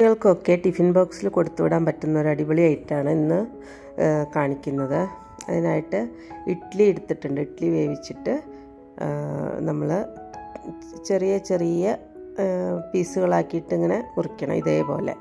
കുട്ടികൾക്കൊക്കെ ടിഫിൻ ബോക്സിൽ കൊടുത്തുവിടാൻ പറ്റുന്ന ഒരു അടിപൊളി ഐറ്റാണ് ഇന്ന് കാണിക്കുന്നത് അതിനായിട്ട് ഇഡ്ഡലി എടുത്തിട്ടുണ്ട് ഇഡ്ഡലി വേവിച്ചിട്ട് നമ്മൾ ചെറിയ ചെറിയ പീസുകളാക്കിയിട്ട് ഇങ്ങനെ മുറിക്കണം ഇതേപോലെ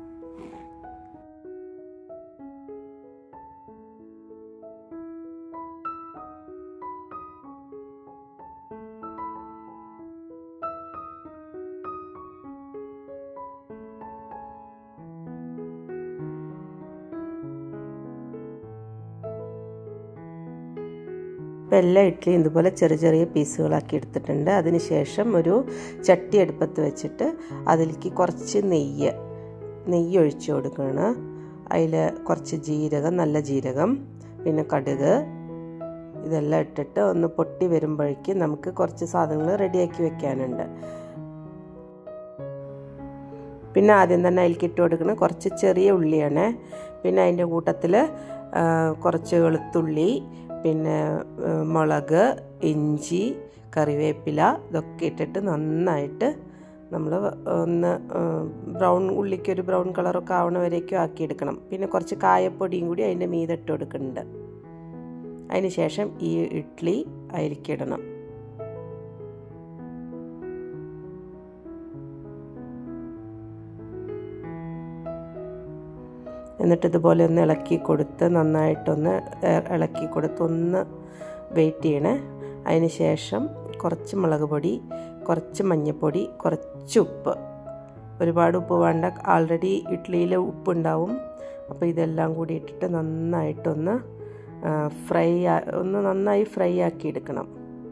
ഇപ്പം എല്ലാ ഇഡ്ഡലിയും ഇതുപോലെ ചെറിയ ചെറിയ പീസുകളാക്കി എടുത്തിട്ടുണ്ട് അതിനുശേഷം ഒരു ചട്ടി അടുപ്പത്ത് വെച്ചിട്ട് അതിലേക്ക് കുറച്ച് നെയ്യ് നെയ്യ് ഒഴിച്ചു കൊടുക്കണം അതിൽ കുറച്ച് ജീരകം നല്ല ജീരകം പിന്നെ കടുക് ഇതെല്ലാം ഇട്ടിട്ട് ഒന്ന് പൊട്ടി വരുമ്പോഴേക്കും നമുക്ക് കുറച്ച് സാധനങ്ങൾ റെഡിയാക്കി വെക്കാനുണ്ട് പിന്നെ ആദ്യം തന്നെ അതിലേക്ക് ഇട്ട് കൊടുക്കുന്നത് കുറച്ച് ചെറിയ ഉള്ളിയാണ് പിന്നെ അതിൻ്റെ കൂട്ടത്തിൽ കുറച്ച് വെളുത്തുള്ളി പിന്നെ മുളക് ഇഞ്ചി കറിവേപ്പില ഇതൊക്കെ ഇട്ടിട്ട് നന്നായിട്ട് നമ്മൾ ഒന്ന് ബ്രൗൺ ഉള്ളിക്ക് ഒരു ബ്രൗൺ കളറൊക്കെ ആവണ വരേക്കും ആക്കിയെടുക്കണം പിന്നെ കുറച്ച് കായപ്പൊടിയും കൂടി അതിൻ്റെ മീതിട്ട് കൊടുക്കുന്നുണ്ട് അതിന് ശേഷം ഈ ഇഡ്ഡലി അതിലേക്ക് ഇടണം എന്നിട്ട് ഇതുപോലെ ഒന്ന് ഇളക്കി കൊടുത്ത് നന്നായിട്ടൊന്ന് ഇളക്കി കൊടുത്ത് ഒന്ന് വെയിറ്റ് ചെയ്യണേ അതിന് ശേഷം കുറച്ച് മുളക് പൊടി കുറച്ച് മഞ്ഞൾപ്പൊടി കുറച്ച് ഉപ്പ് ഒരുപാട് ഉപ്പ് വേണ്ട ആൾറെഡി ഇഡ്ഡലിയിൽ ഉപ്പുണ്ടാവും അപ്പോൾ ഇതെല്ലാം കൂടി ഇട്ടിട്ട് നന്നായിട്ടൊന്ന് ഫ്രൈ ഒന്ന് നന്നായി ഫ്രൈ ആക്കി എടുക്കണം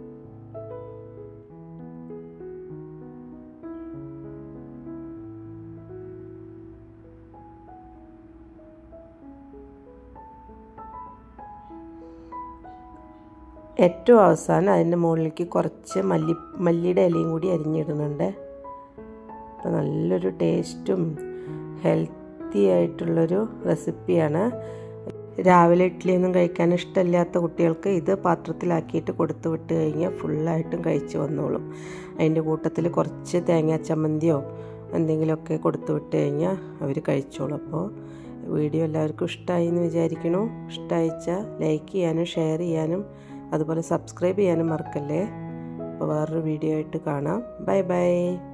ഏറ്റവും അവസാനം അതിൻ്റെ മുകളിലേക്ക് കുറച്ച് മല്ലി മല്ലിയുടെ ഇലയും കൂടി അരിഞ്ഞിടുന്നുണ്ട് അപ്പോൾ നല്ലൊരു ടേസ്റ്റും ഹെൽത്തി ആയിട്ടുള്ളൊരു റെസിപ്പിയാണ് രാവിലെ ഇഡ്ഡലിയൊന്നും കഴിക്കാൻ ഇഷ്ടമില്ലാത്ത കുട്ടികൾക്ക് ഇത് പാത്രത്തിലാക്കിയിട്ട് കൊടുത്തു വിട്ട് കഴിഞ്ഞാൽ ഫുള്ളായിട്ടും കഴിച്ചു വന്നോളും അതിൻ്റെ കൂട്ടത്തിൽ കുറച്ച് തേങ്ങാ ചമ്മന്തിയോ എന്തെങ്കിലുമൊക്കെ കൊടുത്തു വിട്ട് കഴിഞ്ഞാൽ അവർ കഴിച്ചോളും അപ്പോൾ വീഡിയോ എല്ലാവർക്കും ഇഷ്ടമായി എന്ന് വിചാരിക്കണു ഇഷ്ടമായിച്ചാൽ ലൈക്ക് ചെയ്യാനും ഷെയർ ചെയ്യാനും അതുപോലെ സബ്സ്ക്രൈബ് ചെയ്യാനും മറക്കല്ലേ അപ്പോൾ വേറൊരു വീഡിയോ ആയിട്ട് കാണാം ബൈ ബൈ